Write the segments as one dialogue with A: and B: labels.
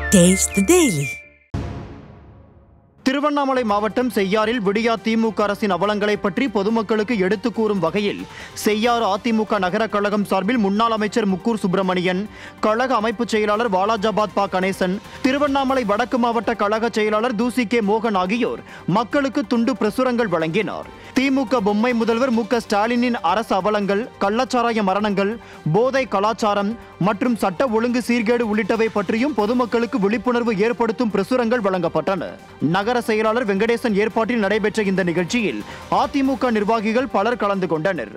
A: Taste the Daily.
B: Tiruvannamalai மாவட்டம் செய்யாறில் விடியா திமுக அரசின் அவலங்களை பற்றி பொதுமக்களுக்கு எடுத்துக் கூறும் வகையில் செய்யாறு அதிமுக நகர கழகம் சார்பில் முன்னாள் அமைச்சர் முக்கூர் சுப்பிரமணியன் கழக அமைப்புச் செயலாளர் வாலாஜாபாத் பா கணேசன் திருவண்ணாமலை வடக்கு மாவட்ட கழக செயலாளர் தூசி கே மோகன் ஆகியோர் மக்களுக்கு துண்டு பிரசுரங்கள் வழங்கினார் திமுக பொம்மை முதல்வர் மு க ஸ்டாலினின் அரசு அவலங்கள் கள்ளச்சாராய மரணங்கள் போதை கலாச்சாரம் மற்றும் சட்ட ஒழுங்கு சீர்கேடு உள்ளிட்டவை பற்றியும் பொதுமக்களுக்கு விழிப்புணர்வு ஏற்படுத்தும் பிரசுரங்கள் வழங்கப்பட்டன நகர செயலாளர் வெங்கடேசன் ஏற்பாட்டில் நடைபெற்ற இந்த நிகழ்ச்சியில் அதிமுக நிர்வாகிகள் பலர் கலந்து கொண்டனர்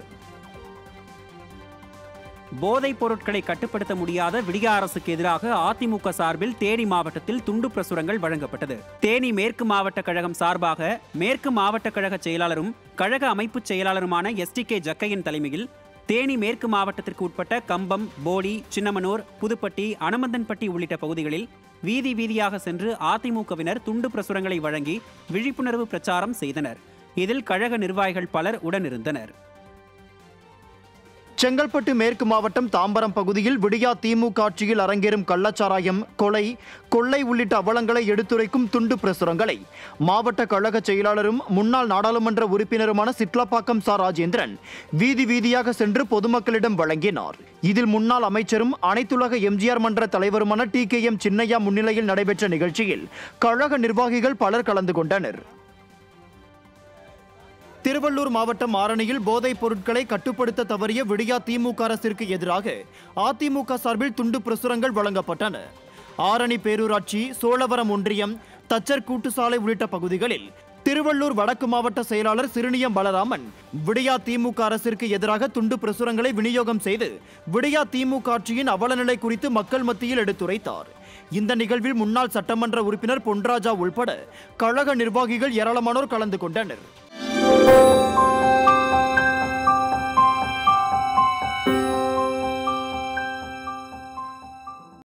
C: போதைப் பொருட்களை கட்டுப்படுத்த முடியாத விடிய அரசுக்கு எதிராக அதிமுக சார்பில் தேனி மாவட்டத்தில் துண்டு பிரசுரங்கள் வழங்கப்பட்டது தேனி மேற்கு மாவட்ட கழகம் சார்பாக மேற்கு மாவட்ட கழக செயலாளரும் கழக அமைப்புச் செயலாளருமான எஸ் டி கே ஜக்கையின் தலைமையில் தேனி மேற்கு மாவட்டத்திற்கு உட்பட்ட கம்பம் போடி சின்னமனூர் புதுப்பட்டி அனுமந்தன்பட்டி உள்ளிட்ட பகுதிகளில் வீதி வீதியாக சென்று அதிமுகவினர் துண்டு பிரசுரங்களை வழங்கி விழிப்புணர்வு பிரச்சாரம் செய்தனர் இதில் கழக நிர்வாகிகள் பலர் உடனிருந்தனர்
B: செங்கல்பட்டு மேற்கு மாவட்டம் தாம்பரம் பகுதியில் விடியா திமுக ஆட்சியில் அரங்கேறும் கள்ளச்சாராயம் கொலை கொள்ளை உள்ளிட்ட அவலங்களை எடுத்துரைக்கும் துண்டு பிரசுரங்களை மாவட்ட கழக செயலாளரும் முன்னாள் நாடாளுமன்ற உறுப்பினருமான சிட்லப்பாக்கம் சா ராஜேந்திரன் வீதி வீதியாக சென்று பொதுமக்களிடம் வழங்கினார் இதில் முன்னாள் அமைச்சரும் அனைத்துலக எம்ஜிஆர் மன்ற தலைவருமான டி கே எம் சின்னையா முன்னிலையில் நடைபெற்ற நிகழ்ச்சியில் கழக நிர்வாகிகள் பலர் கலந்து கொண்டனர் திருவள்ளூர் மாவட்டம் ஆரணியில் போதைப் பொருட்களை கட்டுப்படுத்த தவறிய விடியா திமுக அரசிற்கு எதிராக அதிமுக சார்பில் துண்டு பிரசுரங்கள் வழங்கப்பட்டன ஆரணி பேரூராட்சி சோழவரம் ஒன்றியம் தச்சர் கூட்டுசாலை உள்ளிட்ட பகுதிகளில் திருவள்ளூர் வடக்கு மாவட்ட செயலாளர் சிறுனியம் பலராமன் விடியா திமுக அரசிற்கு எதிராக துண்டு பிரசுரங்களை விநியோகம் செய்து விடியா திமுக ஆட்சியின் அவலநிலை குறித்து மக்கள் மத்தியில் எடுத்துரைத்தார் இந்த நிகழ்வில் முன்னாள் சட்டமன்ற உறுப்பினர் பொன்ராஜா உள்பட கழக நிர்வாகிகள் ஏராளமானோர் கலந்து கொண்டனர்